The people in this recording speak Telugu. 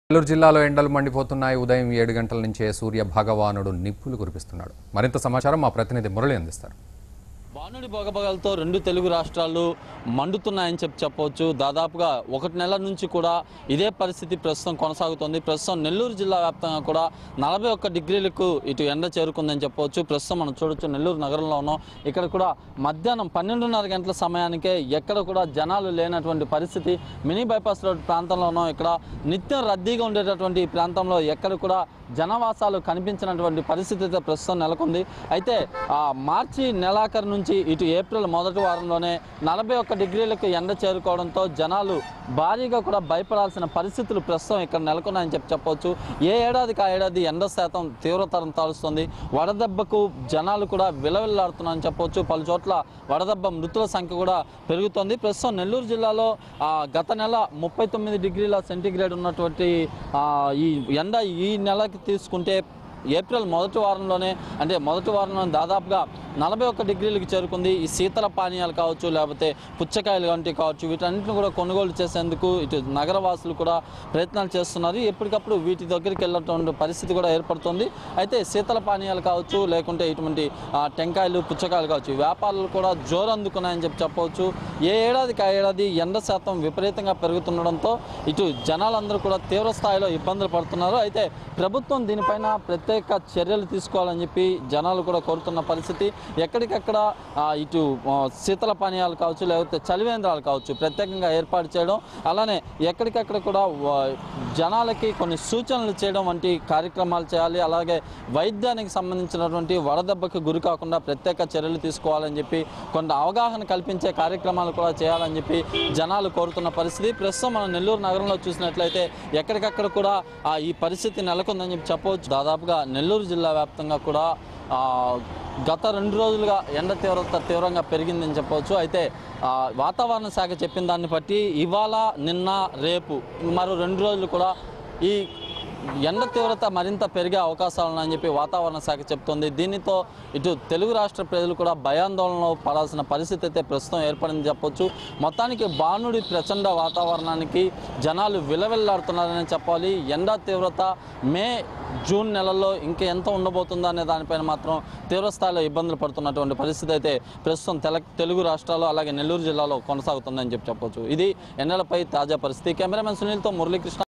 నెల్లూరు జిల్లాలో ఎండలు మండిపోతున్నాయి ఉదయం ఏడు గంటల నుంచే సూర్య భగవానుడు నిప్పులు కురిపిస్తున్నాడు మరింత సమాచారం మా ప్రతినిధి మురళి అందిస్తారు వానుడి బొగబగలతో రెండు తెలుగు రాష్ట్రాలు మండుతున్నాయని చెప్పి చెప్పవచ్చు దాదాపుగా ఒకటి నెల నుంచి కూడా ఇదే పరిస్థితి ప్రస్తుతం కొనసాగుతోంది ప్రస్తుతం నెల్లూరు జిల్లా వ్యాప్తంగా కూడా నలభై ఒక్క డిగ్రీలకు ఇటు ఎండ చేరుకుందని చెప్పవచ్చు ప్రస్తుతం మనం చూడొచ్చు నెల్లూరు నగరంలో ఉన్నాం ఇక్కడ కూడా మధ్యాహ్నం పన్నెండున్నర గంటల సమయానికే ఎక్కడ కూడా జనాలు లేనటువంటి పరిస్థితి మినీ బైపాస్ రోడ్ ప్రాంతంలో ఉన్నాం ఇక్కడ నిత్యం రద్దీగా ఉండేటటువంటి ఈ ప్రాంతంలో ఎక్కడ కూడా జనవాసాలు కనిపించినటువంటి పరిస్థితి అయితే ప్రస్తుతం నెలకొంది అయితే ఆ మార్చి నెలాఖరు నుంచి ఇటు ఏప్రిల్ మొదటి వారంలోనే నలభై ఒక్క డిగ్రీలకు ఎండ చేరుకోవడంతో జనాలు భారీగా కూడా భయపడాల్సిన పరిస్థితులు ప్రస్తుతం ఇక్కడ నెలకొన్నాయని చెప్పి చెప్పవచ్చు ఏ ఏడాదికి ఆ ఏడాది ఎండ శాతం తీవ్రతరం తాలుస్తుంది వడదెబ్బకు జనాలు కూడా విలవిల్లాడుతున్నారని చెప్పవచ్చు పలు చోట్ల వడదెబ్బ మృతుల సంఖ్య కూడా పెరుగుతోంది ప్రస్తుతం నెల్లూరు జిల్లాలో ఆ, గత నెల ముప్పై తొమ్మిది డిగ్రీల సెంటీగ్రేడ్ ఉన్నటువంటి ఆ, ఈ ఎండ ఈ నెలకి తీసుకుంటే ఏప్రిల్ మొదటి వారంలోనే అంటే మొదటి వారంలో దాదాపుగా నలభై ఒక్క డిగ్రీలకు చేరుకుంది ఈ శీతల పానీయాలు కావచ్చు లేకపోతే పుచ్చకాయలు వంటివి కావచ్చు వీటన్నిటిని కూడా కొనుగోలు చేసేందుకు ఇటు నగరవాసులు కూడా ప్రయత్నాలు చేస్తున్నారు ఎప్పటికప్పుడు వీటి దగ్గరికి వెళ్ళటువంటి పరిస్థితి కూడా ఏర్పడుతుంది అయితే శీతల పానీయాలు కావచ్చు లేకుంటే ఇటువంటి ఆ, టెంకాయలు పుచ్చకాయలు కావచ్చు ఈ వ్యాపారాలు కూడా జోరు అందుకున్నాయని చెప్పి చెప్పవచ్చు ఏ ఏడాదికి ఆ ఏడాది ఎండ శాతం విపరీతంగా పెరుగుతుండడంతో ఇటు జనాలందరూ కూడా తీవ్ర స్థాయిలో ఇబ్బందులు పడుతున్నారు అయితే ప్రభుత్వం దీనిపైన ప్రత్యేక చర్యలు తీసుకోవాలని చెప్పి జనాలు కూడా కోరుతున్న పరిస్థితి ఎక్కడికక్కడ ఆ, ఇటు ఆ, శీతల పానీయాలు కావచ్చు లేకపోతే చలివేంద్రాలు కావచ్చు ప్రత్యేకంగా ఏర్పాటు చేయడం అలానే ఎక్కడికక్కడ కూడా వా- జనాలకి కొన్ని సూచనలు చేయడం వంటి కార్యక్రమాలు చేయాలి అలాగే వైద్యానికి సంబంధించినటువంటి వడదెబ్బకి గురి కాకుండా ప్రత్యేక చర్యలు తీసుకోవాలని చెప్పి కొంత అవగాహన కల్పించే కార్యక్రమాలు కూడా చేయాలని చెప్పి జనాలు కోరుతున్న పరిస్థితి ప్రస్తుతం మనం నెల్లూరు నగరంలో చూసినట్లయితే ఎక్కడికక్కడ కూడా ఆ, ఈ పరిస్థితి నెలకొందని చెప్పి చెప్పవచ్చు దాదాపుగా నెల్లూరు జిల్లా వ్యాప్తంగా కూడా ఆ, గత రెండు రోజులుగా ఎండ తీవ్రత తీవ్రంగా పెరిగిందని చెప్పవచ్చు అయితే ఆ, వాతావరణ శాఖ చెప్పిన దాన్ని బట్టి ఇవాళ నిన్న రేపు మరో రెండు రోజులు కూడా ఈ ఎండ తీవ్రత మరింత పెరిగే అవకాశాలు ఉన్నాయని చెప్పి వాతావరణ శాఖ చెప్తోంది దీనితో ఇటు తెలుగు రాష్ట్ర ప్రజలు కూడా భయాందోళనలో పడాల్సిన పరిస్థితి అయితే ప్రస్తుతం ఏర్పడింది చెప్పొచ్చు మొత్తానికి బాణుడి ప్రచండ వాతావరణానికి జనాలు విలవిల్లాడుతున్నారని చెప్పాలి ఎండ తీవ్రత మే జూన్ నెలల్లో ఇంకా ఎంత ఉండబోతుందో అనే దానిపైన మాత్రం తీవ్రస్థాయిలో ఇబ్బందులు పడుతున్నటువంటి పరిస్థితి అయితే ప్రస్తుతం తెల తెలుగు రాష్ట్రాలు అలాగే నెల్లూరు జిల్లాలో కొనసాగుతుందని చెప్పి చెప్పొచ్చు ఇది ఎండలపై తాజా పరిస్థితి కెమెరామెన్ సునీల్తో మురళీకృష్ణ